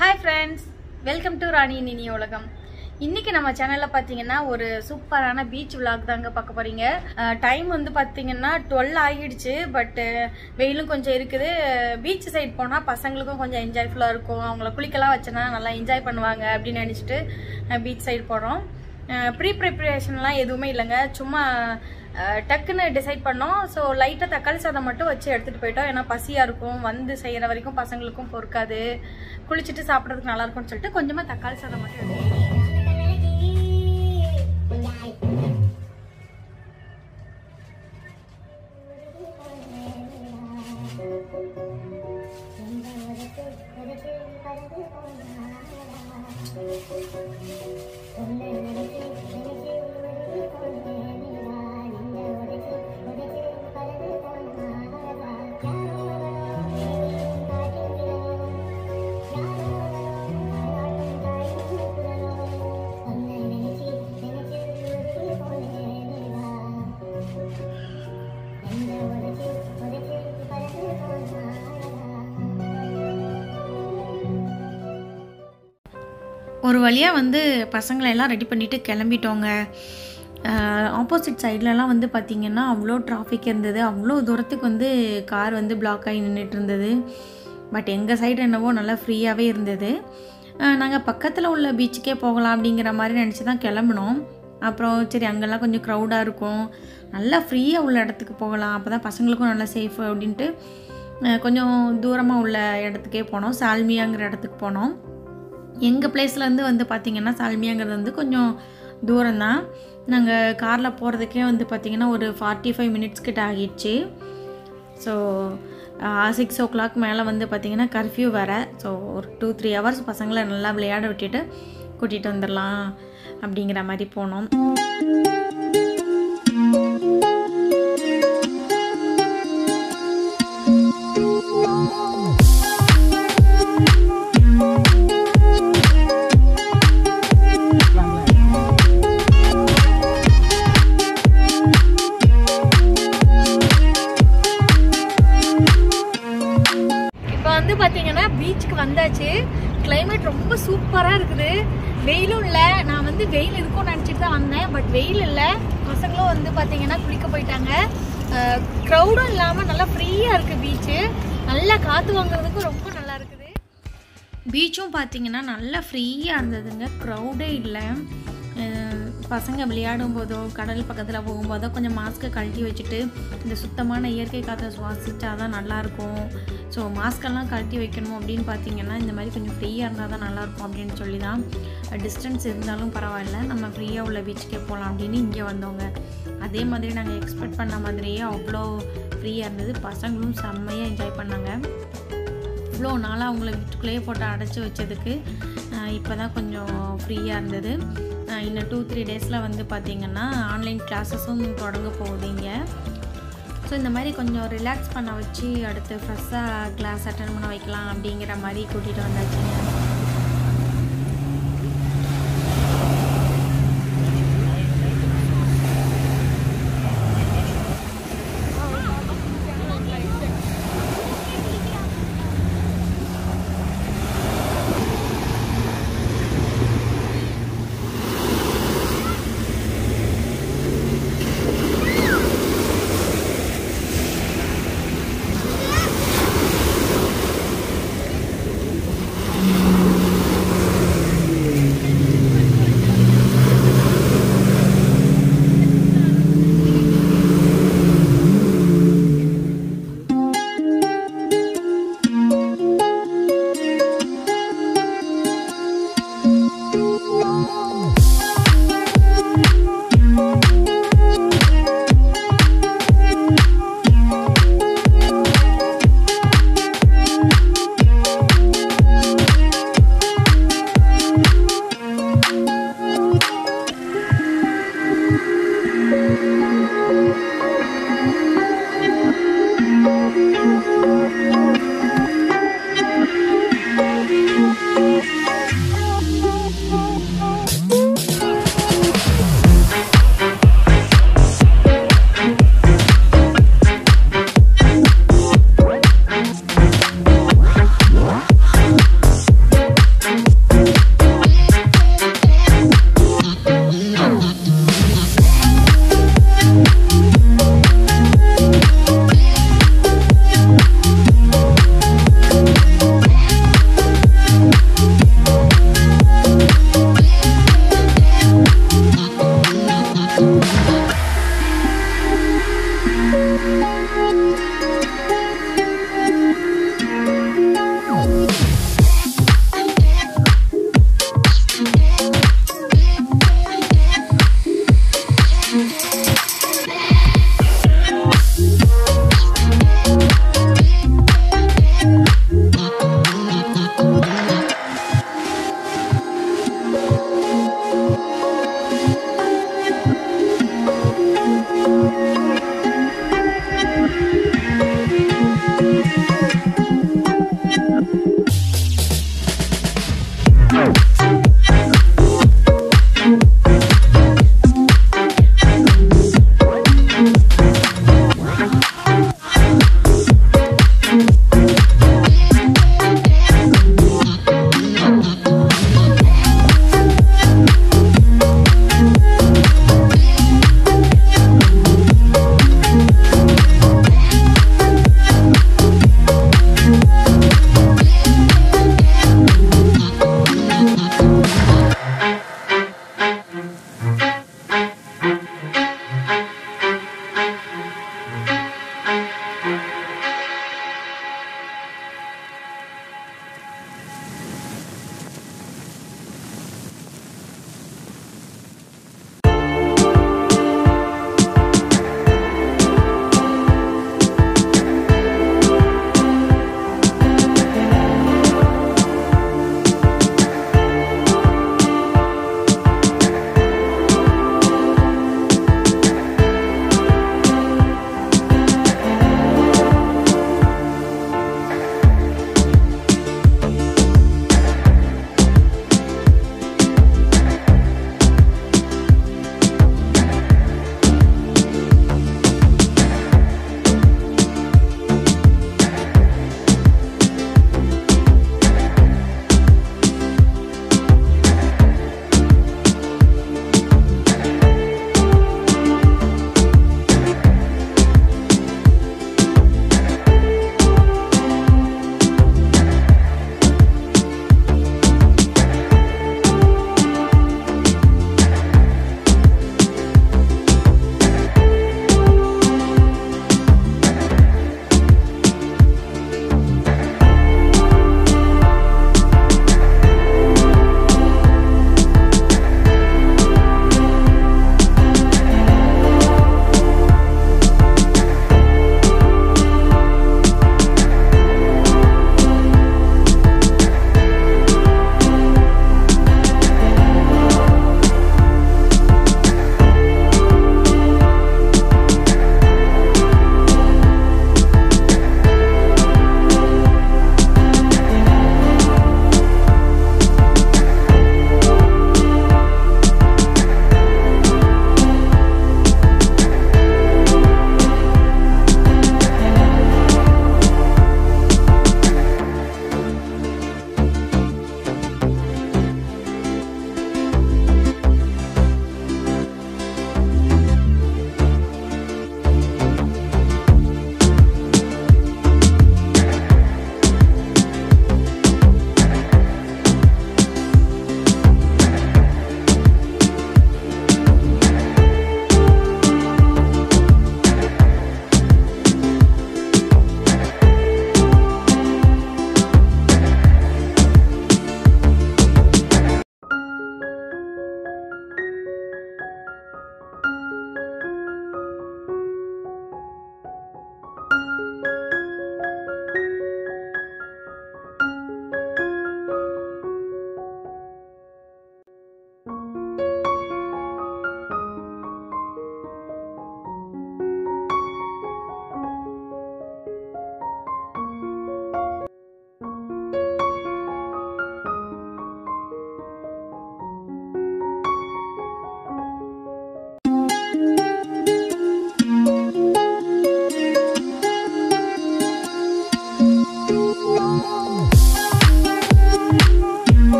hi friends welcome to Rani Nini உலகம் இன்னைக்கு நம்ம சேனல்ல பாத்தீங்கன்னா ஒரு சூப்பரான பீச் vlog தாங்க பார்க்க போறீங்க டைம் வந்து பாத்தீங்கன்னா டுவெல் ஆகிடுச்சு பட் வெயிலும் கொஞ்சம் இருக்குது பீச் சைடு போனா பசங்களுக்கும் கொஞ்சம் என்ஜாய்ஃபுல்லா இருக்கும் அவங்கள குளிக்கலாம் வச்சனா நல்லா என்ஜாய் பண்ணுவாங்க அப்படின்னு நினைச்சிட்டு பீச் சைடு போறோம் ப்ரீ ப்ரிப்பரேஷன்லாம் எதுவுமே இல்லைங்க சும்மா அஹ், டக்குன்னு டிசைட் பண்ணோம் ஸோ லைட்டாக தக்காளி சாதம் மட்டும் வச்சு எடுத்துகிட்டு போயிட்டோம் ஏன்னா பசியாக இருக்கும் வந்து செய்கிற வரைக்கும் பசங்களுக்கும் பொறுக்காது குளிச்சுட்டு சாப்பிட்றதுக்கு நல்லா இருக்கும்னு சொல்லிட்டு கொஞ்சமாக தக்காளி சாதம் மட்டும் எடுத்துக்கிட்டோம் ஒரு வழியாக வந்து பசங்களை எல்லாம் ரெடி பண்ணிவிட்டு கிளம்பிட்டோங்க ஆப்போசிட் சைட்லலாம் வந்து பார்த்திங்கன்னா அவ்வளோ டிராஃபிக் இருந்தது அவ்வளோ தூரத்துக்கு வந்து கார் வந்து பிளாக் ஆகி நின்றுட்டு இருந்தது பட் எங்கள் சைடு என்னவோ நல்லா ஃப்ரீயாகவே இருந்தது நாங்கள் பக்கத்தில் உள்ள பீச்சுக்கே போகலாம் அப்படிங்கிற மாதிரி நினச்சி தான் கிளம்புனோம் அப்புறம் சரி அங்கெல்லாம் கொஞ்சம் க்ரௌடாக இருக்கும் நல்லா ஃப்ரீயாக உள்ள இடத்துக்கு போகலாம் அப்போ தான் பசங்களுக்கும் நல்லா சேஃப் அப்படின்ட்டு அஹ், கொஞ்சம் தூரமாக உள்ள இடத்துக்கே போனோம் சால்மியாங்கிற இடத்துக்கு போனோம் எங்கள் பிளேஸ்லேருந்து வந்து பார்த்திங்கன்னா சால்மியாங்கிறது வந்து கொஞ்சம் தூரம்தான் நாங்கள் காரில் போகிறதுக்கே வந்து பார்த்திங்கன்னா ஒரு ஃபார்ட்டி ஃபைவ் மினிட்ஸ் கிட்ட ஆகிடுச்சு ஸோ சிக்ஸ் ஓ கிளாக் மேலே வந்து பார்த்திங்கன்னா கர்ஃப்யூ வேறு ஸோ ஒரு டூ த்ரீ ஹவர்ஸ் பசங்களை நல்லா விளையாட விட்டுட்டு கூட்டிகிட்டு வந்துடலாம் அப்படிங்கிற மாதிரி போனோம் இப்போ வந்து பாத்தீங்கன்னா பீச்சுக்கு வந்தாச்சு climate ரொம்ப சூப்பரா இருக்குது வெயிலும் இல்ல நான் வந்து வெயில் இருக்கும்னு நினைச்சிட்டு தான் வந்தேன் பட் வெயில் இல்ல பசங்களும் வந்து பாத்தீங்கன்னா குளிக்க போயிட்டாங்க க்ரௌடும் இல்லாம நல்லா ஃப்ரீயா இருக்கு பீச்சு நல்லா காத்து வாங்குறதுக்கும் ரொம்ப நல்லா இருக்குது பீச்சும் பார்த்தீங்கன்னா நல்லா ஃப்ரீயாக இருந்ததுங்க க்ரௌடே இல்லை அஹ் பசங்க விளையாடும் போதோ கடல் பக்கத்தில் போகும்போதோ கொஞ்சம் மாஸ்க்கை கழட்டி வச்சுட்டு இந்த சுத்தமான இயற்கை காற்றை சுவாசிச்சா தான் நல்லாயிருக்கும் ஸோ மாஸ்கெல்லாம் கழட்டி வைக்கணும் அப்படின்னு பார்த்தீங்கன்னா இந்த மாதிரி கொஞ்சம் ஃப்ரீயாக இருந்தால் தான் நல்லாயிருக்கும் அப்படின்னு சொல்லி தான் டிஸ்டன்ஸ் இருந்தாலும் பரவாயில்ல நம்ம ஃப்ரீயாக உள்ள பீச்சுக்கே போகலாம் அப்படின்னு இங்கே வந்தோங்க அதே மாதிரி நாங்கள் எக்ஸ்பெக்ட் பண்ண மாதிரியே அவ்வளோ ஃப்ரீயாக இருந்தது பசங்களும் செம்மையாக என்ஜாய் பண்ணாங்க இவ்வளோ நாளாக அவங்கள வீட்டுக்குள்ளேயே போட்டு அடைச்சி வச்சதுக்கு இப்போ தான் கொஞ்சம் ஃப்ரீயாக இருந்தது அஹ் இன்னும் டூ த்ரீ டேஸில் வந்து பார்த்திங்கன்னா ஆன்லைன் கிளாஸஸும் தொடங்க போகுது இங்கே ஸோ இந்த மாதிரி கொஞ்சம் ரிலாக்ஸ் பண்ண வச்சு அடுத்து ஃப்ரெஷ்ஷாக கிளாஸ் அட்டன் பண்ண வைக்கலாம் அப்படிங்கிற மாதிரி கூட்டிகிட்டு வந்தாச்சுங்க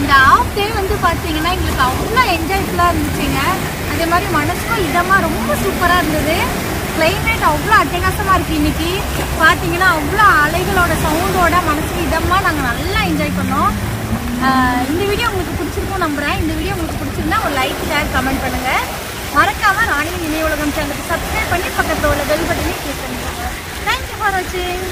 இந்த ஆஃப் டே வந்து பார்த்தீங்கன்னா எங்களுக்கு அவ்வளோ என்ஜாய்ஃபுல்லாக இருந்துச்சுங்க அதே மாதிரி மனசுக்கும் இதமாக ரொம்ப சூப்பராக இருந்தது கிளைமேட் அவ்வளோ அட்டகாசமாக இருக்குது இன்னைக்கு பார்த்தீங்கன்னா அவ்வளோ அலைகளோட சவுண்டோட மனசுக்கு இதமாக நாங்கள் நல்லா என்ஜாய் பண்ணோம் ஆஹ் இந்த வீடியோ உங்களுக்கு பிடிச்சிருக்கும் நம்புறேன் இந்த வீடியோ உங்களுக்கு பிடிச்சிருந்தா ஒரு லைக் ஷேர் கமெண்ட் பண்ணுங்க மறக்காம நானே இணைய உலகம் சேனலுக்கு சப்ஸ்கிரைப் பண்ணி பக்கத்தில் உள்ள பெல் பட்டனையும் கிளிக் பண்ணிக்கோங்க தேங்க்யூ ஃபார் வாட்சிங்